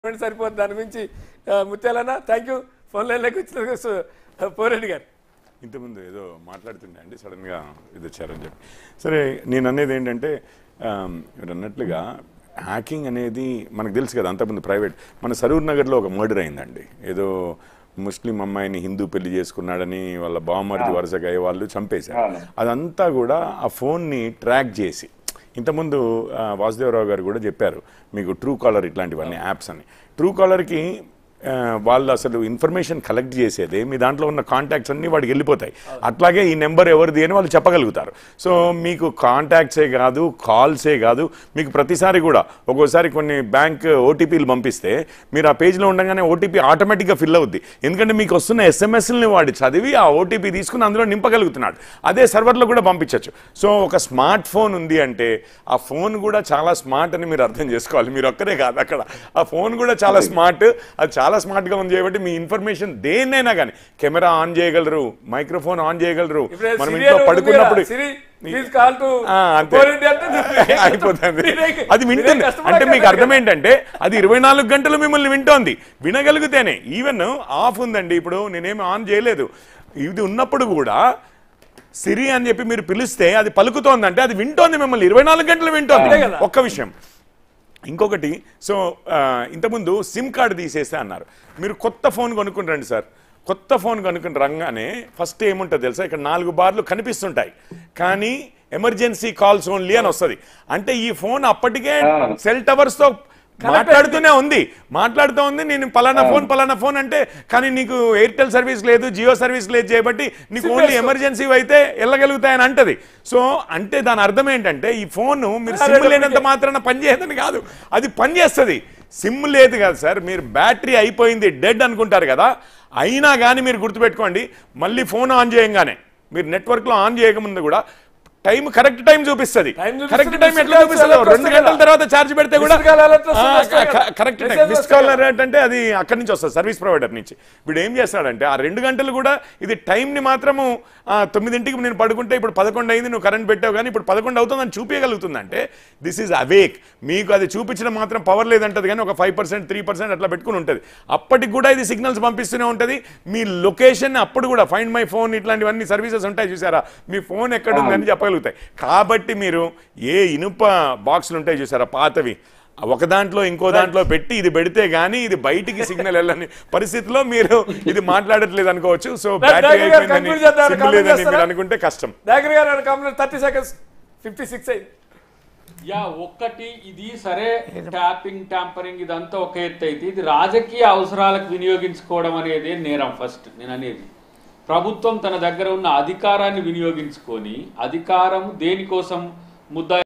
చెప్పండి సరిపోతుంది దాని గురించి ఆ, ముత్యాలన్న థ్యాంక్ యూ ఫోన్ లైన్లోకి వచ్చినందుకు సు- పోరెడ్డి గారు ఇంతకుముందు ఏదో మాట్లాడుతుండే అండి సడన్గా ఇది వచ్చారని చెప్పి సరే నేను అనేది ఏంటంటే ఆమ్, మీరు అన్నట్లుగా హ్యాకింగ్ అనేది మనకు తెలుసు కదా అంతకుముందు ప్రైవేట్ మన సరూర్ నగర్లో ఒక మర్డర్ అయిందండి ఏదో ముస్లిం అమ్మాయిని హిందూ పెళ్లి చేసుకున్నాడని వాళ్ళ బావమరిది వరుసగా అయ్యే వాళ్ళు చంపేశారు అదంతా కూడా ఆ ఫోన్ని ట్రాక్ చేసి ఇంతకుముందు ఆ, వాసుదేవరావు గారు కూడా చెప్పారు మీకు ట్రూ కాలర్ ఇట్లాంటివన్నీ యాప్స్ అని ట్రూ కాలర్కి ఆ, వాళ్ళు అసలు ఇన్ఫర్మేషన్ కలెక్ట్ చేసేది మీ దాంట్లో ఉన్న కాంటాక్ట్స్ అన్నీ వాడికి వెళ్ళిపోతాయి అట్లాగే ఈ నెంబర్ ఎవరిది అని వాళ్ళు చెప్పగలుగుతారు సో మీకు కాంటాక్ట్సే కాదు కాల్సే కాదు మీకు ప్రతిసారి కూడా ఒక్కోసారి కొన్ని బ్యాంక్ ఓటీపీలు పంపిస్తే మీరు ఆ పేజ్లో ఉండగానే ఓటీపీ ఆటోమేటిక్గా ఫిల్ అవుద్ది ఎందుకంటే మీకు వస్తున్న ఎస్ఎంఎస్ని వాడి చదివి ఆ ఓటీపీ తీసుకుని అందులో నింపగలుగుతున్నాడు అదే సర్వర్లో కూడా పంపించవచ్చు సో ఒక స్మార్ట్ ఫోన్ ఉంది అంటే ఆ ఫోన్ కూడా చాలా స్మార్ట్ అని మీరు అర్థం చేసుకోవాలి మీరు ఒక్కరే కాదు అక్కడ ఆ ఫోన్ కూడా చాలా స్మార్ట్ అది చాలా స్మార్ట్గా ఉంది కాబట్టి మీ ఇన్ఫర్మేషన్ దేన్నైనా కానీ కెమెరా ఆన్ చేయగలరు మైక్రోఫోన్ ఆన్ చేయగలరు ఇప్పుడు మనం సిరి ఇంట్లో అని ఉంటుంది పడుకున్నప్పుడు కదా, సిరి ప్లీజ్ కాల్ టు ఆ, అంతే. పోరెడ్డి అంటే మీరే- అయిపోతుంది మీరే- అది వింటుంది మీరే కష్టపడక అంటే మీకు కదా. అర్థం ఏంటంటే అది ఇరవై నాలుగు గంటలు మిమ్మల్ని వింటోంది వినగలిగితేనే ఈవెన్ ఆఫ్ ఉందండి ఇప్పుడు నేనేమి ఆన్ చేయలేదు ఇది ఉన్నప్పుడు కూడా సిరి అని చెప్పి మీరు పిలిస్తే అది పలుకుతోందంటే అది వింటోంది మిమ్మల్ని ఇరవై నాలుగు గంటలు వింటోంది అంతే కదా. ఒక్క విషయం ఇంకొకటి సో ఆ, ఇంతకుముందు సిమ్ కార్డు తీసేస్తే అన్నారు మీరు కొత్త ఫోన్ కొనుక్కుని రండి సార్ కొత్త ఫోన్ కొనుక్కుని రంగానే ఫస్ట్ ఏముంటుంది తెలుసా ఇక్కడ నాలుగు బార్లు కనిపిస్తుంటాయి కానీ ఎమర్జెన్సీ కాల్స్ ఓన్లీ అని వస్తుంది అంటే ఈ ఫోన్ అప్పటికే సెల్ టవర్స్తో మాట్లాడుతూనే ఉంది మాట్లాడుతూ ఉంది నేను పలానా ఫోన్ పలానా ఫోన్ అంటే కానీ నీకు ఎయిర్టెల్ సర్వీస్ లేదు జియో సర్వీస్ లేదు చేయబట్టి నీకు ఓన్లీ ఎమర్జెన్సీ అయితే వెళ్ళగలుగుతాయని అంటది సో అంటే దాని అర్థం ఏంటంటే ఈ ఫోన్ మీరు సిమ్ లేనంత మాత్రాన పనిచేయదని కాదు అది పనిచేస్తుంది సిమ్ లేదు కదా సార్ మీరు బ్యాటరీ అయిపోయింది డెడ్ అనుకుంటారు కదా అయినా కానీ మీరు గుర్తుపెట్టుకోండి మళ్ళీ ఫోన్ ఆన్ చేయంగానే మీరు నెట్వర్క్లో ఆన్ చేయకముందు కూడా టైం కరెక్ట్ టైం చూపిస్తుంది Time చూపిస్తుంది, కరెక్ట్ టైం missed ఎట్లా calls చూపిస్తుంది alert రెండు వస్తాయి గంటల కదా. తర్వాత ఛార్జ్ పెడితే కూడా Missed call alert వస్తుంది, వస్తాయి కదా. కరెక్ట్ Message మిస్ వస్తాయి కాల్ కదా. అలర్ట్ అంటే అది అక్కడి నుంచి వస్తుంది సర్వీస్ ప్రొవైడర్ నుంచి వీడు ఏం చేస్తాడంటే ఆ రెండు గంటలు కూడా ఇది టైంని మాత్రము ఆ, తొమ్మిదింటికి నేను పడుకుంటే ఇప్పుడు పదకొండు అయింది నువ్వు కరెంట్ పెట్టావు కానీ ఇప్పుడు పదకొండు అవుతుందని చూపించగలుగుతుందంటే దిస్ ఈజ్ అవేక్ మీకు అది చూపించడం మాత్రం పవర్ లేదంటది కానీ ఒక ఫైవ్ పర్సెంట్ త్రీ పర్సెంట్ అట్లా పెట్టుకుని ఉంటుంది అప్పటికి కూడా ఇది సిగ్నల్స్ పంపిస్తూనే ఉంటుంది మీ లొకేషన్ అప్పుడు కూడా ఫైండ్ మై ఫోన్ ఇట్లాంటివన్నీ సర్వీసెస్ ఉంటాయి చూసారా మీ ఫోన్ ఎక్కడ ఉందని చెప్పగలుగుతాయి కాబట్టి మీరు ఏ ఇనుప బాక్సులు ఉంటాయి చూసారా పాతవి ఒక దాంట్లో ఇంకో దాంట్లో పెట్టి ఇది పెడితే గానీ ఇది బయటికి సిగ్నల్ వెళ్ళని పరిస్థితిలో మీరు ఇది మాట్లాడట్లేదు అనుకోవచ్చు సో బ్యాటరీ దగ్గర గారు అయిపోయిందని conclude చేద్దాం, సిమ్ comment లేదని మీరు చేస్తారా? అనుకుంటే కష్టం దగ్గర గారు complete thirty seconds fifty six అయింది యా ఒక్కటి ఇది సరే ట్యాపింగ్ ట్యాంపరింగ్ ఇదంతా ఒక ఎత్తు అయితే ఇది రాజకీయ అవసరాలకు వినియోగించుకోవడం అనేది నేరం ఫస్ట్ నేను అనేది ప్రభుత్వం తన దగ్గర ఉన్న అధికారాన్ని వినియోగించుకొని అధికారం దేనికోసం ముద్దా